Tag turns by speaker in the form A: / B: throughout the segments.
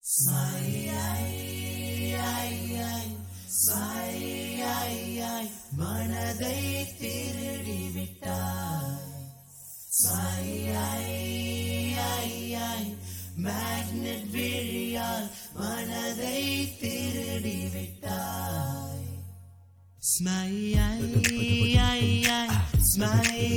A: மனதை திருடி விட்டாய் மேக்னெட் விழியால் மனதை திருடி விட்டாய் ஸ்மை ஸ்மை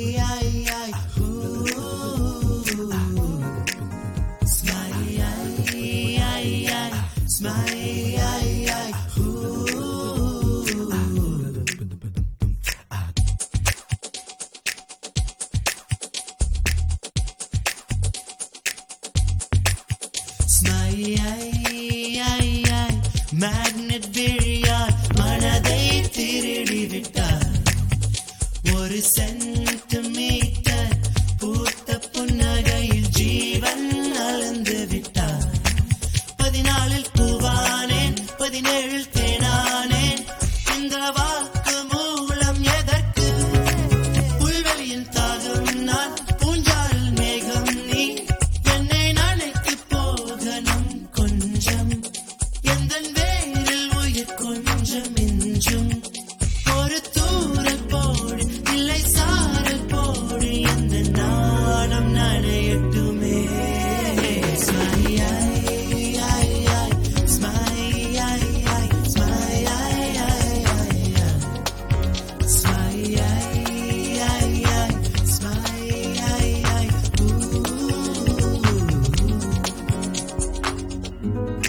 A: மேக்னெட் விழியால் மனதை திருடி விட்டார் ஒரு சென்டிமீட்டர் பூத்த புன்னகையில் ஜீவன் அளந்து விட்டார் பதினாலில் பூவானேன் பதினேழில் தேனானேன் இந்த வாக்கு மூலம் எதற்கு புல்வெளியின் தாகம் நான் பூஞ்சாரில் மேகம் நீ என்னை நாளைக்கு போகணும் கொஞ்சம் எந்த வேரில் உயிர் கொஞ்சம் மிஞ்சும் ஒரு தூரல் போடு இல்லை சாரல் போடு எந்த நாணம் நனையட்டுமே Ooh.